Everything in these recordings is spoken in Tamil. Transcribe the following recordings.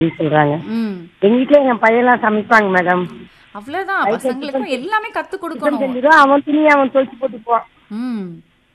அப்படின்னு சொல்றாங்க ம் எங்க வீட்டுல என் பையன்லாம் சமைப்பாங்க மேடம் அவ்வளவுதான் பசங்களுக்கும் எல்லாமே கத்து டிஃபன் கொடுக்கணும் செஞ்சிடும் அவன் துணியை அவன் துவைச்சு போட்டுக்குவான் ம்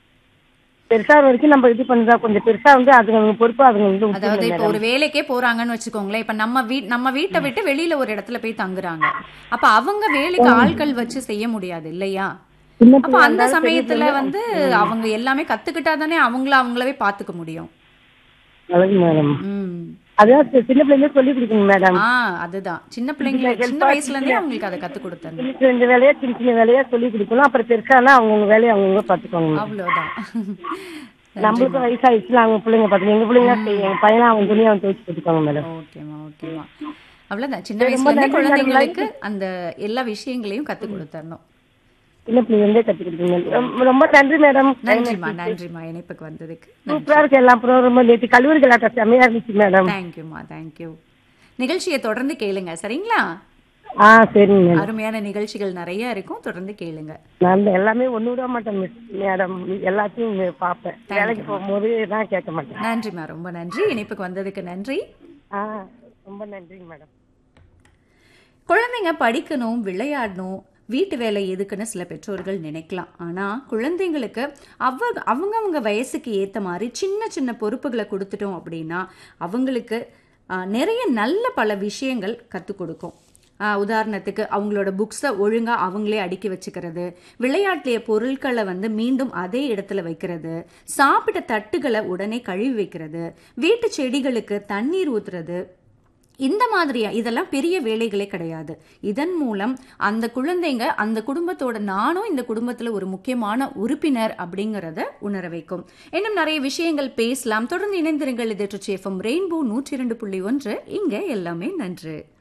பெருசா வரைக்கும் நம்ம இது பண்ணுறா கொஞ்சம் பெருசா வந்து அதுங்க பொறுப்பு அதுங்க வந்து அதாவது விட்டுருங்க இப்ப ஒரு வேலைக்கே போறாங்கன்னு வச்சுக்கோங்களேன் இப்ப நம்ம வீட் நம்ம வீட்டை விட்டு வெளியில ஒரு இடத்துல போய் தங்குறாங்க அப்ப அவங்க வேலைக்கு ஆட்கள் வச்சு செய்ய முடியாது இல்லையா சின்ன அப்ப பிள்ளையா அந்த இருந்தாலும் பெரிய சமயத்துல பிள்ளையா- வந்து அவங்க எல்லாமே கத்துக்கிட்டா தானே அவங்கள அவங்களவே பாத்துக்க முடியும் நல்லது மேடம் ம் அதான் சி- சின்ன பிள்ளைங்க சொல்லி கொடுக்கணும் மேடம் ஆ அதுதான் சின்ன பிள்ளைங்க சின்ன வயசுல இருந்தே அவங்களுக்கு அதை கத்து கொடுத்தணும் சின்ன சின்ன வேலையா சின்ன சின்ன வேலையா சொல்லி கொடுக்கணும் அப்புறம் பெருசானா அவங்கவுங்க வேலையை அவங்கவுங்க பார்த்துக்கோங்க அவ்வளவுதான் நம்மளுக்கும் வயசாயிடுச்சுல அவங்க பிள்ளைங்க பார்த்துக்கணும் எங்க பிள்ளைங்க செய்யும் என் பையனை அவன் துணியை அவன் துவைச்சு போட்டுக்கோங்க மேடம் ஓகேமா ஓகேமா அவ்வளவுதான் சின்ன வயசுல இருந்தே குழந்தைங்களுக்கு அந்த எல்லா விஷயங்களையும் கத்து கொடுத்தரணும் சின்ன பிள்ளைங்க இருந்தே கற்றுக் கொடுக்கணும் ரொம்ப- ரொம்ப நன்றி மேடம் நன்றிமா நன்றிமா இணைப்புக்கு வந்ததுக்கு சூப்பரா இருக்கு எல்லா ப்ரோக்ராமும் நேற்று கல்லூரி கலாட்டம் செம்மையா இருந்துச்சு மேடம் தேங்க்யூமா தேங்க்யூ நிகழ்ச்சியை தொடர்ந்து கேளுங்க சரிங்களா ஆ சரிங்க மேடம் அருமையான நிகழ்ச்சிகள் நிறைய இருக்கும் தொடர்ந்து கேளுங்க நான் எல்லாமே ஒண்ணு விட மாட்டேன் மிஸ் மேடம் எல்லாத்தையும் பார்ப்பேன் வேலைக்கு போகும்போது தான் கேட்க மாட்டேன் நன்றிமா ரொம்ப நன்றி இணைப்புக்கு வந்ததுக்கு நன்றி ஆ ரொம்ப நன்றிங்க மேடம் குழந்தைங்க படிக்கணும் விளையாடணும் வீட்டு வேலை எதுக்குன்னு சில பெற்றோர்கள் நினைக்கலாம் ஆனால் குழந்தைங்களுக்கு அவ அவங்கவங்க வயசுக்கு ஏற்ற மாதிரி சின்ன சின்ன பொறுப்புகளை கொடுத்துட்டோம் அப்படின்னா அவங்களுக்கு ஆ, நிறைய நல்ல பல விஷயங்கள் கற்றுக் கொடுக்கும் ஆ, உதாரணத்துக்கு அவங்களோட புக்ஸை ஒழுங்காக அவங்களே அடுக்கி வச்சுக்கிறது விளையாட்டிய பொருட்களை வந்து மீண்டும் அதே இடத்துல வைக்கிறது சாப்பிட்ட தட்டுகளை உடனே கழுவி வைக்கிறது வீட்டு செடிகளுக்கு தண்ணீர் ஊத்துறது இந்த மாதிரியா இதெல்லாம் பெரிய வேலைகளே கிடையாது இதன் மூலம் அந்த குழந்தைங்க அந்த குடும்பத்தோட நானும் இந்த குடும்பத்துல ஒரு முக்கியமான உறுப்பினர் அப்படிங்கறத உணர வைக்கும் இன்னும் நிறைய விஷயங்கள் பேசலாம் தொடர்ந்து இணைந்திருங்கள் இது எஃப்எம் ரெயின்போ நூற்றி இரண்டு புள்ளி ஒன்று இங்க எல்லாமே நன்று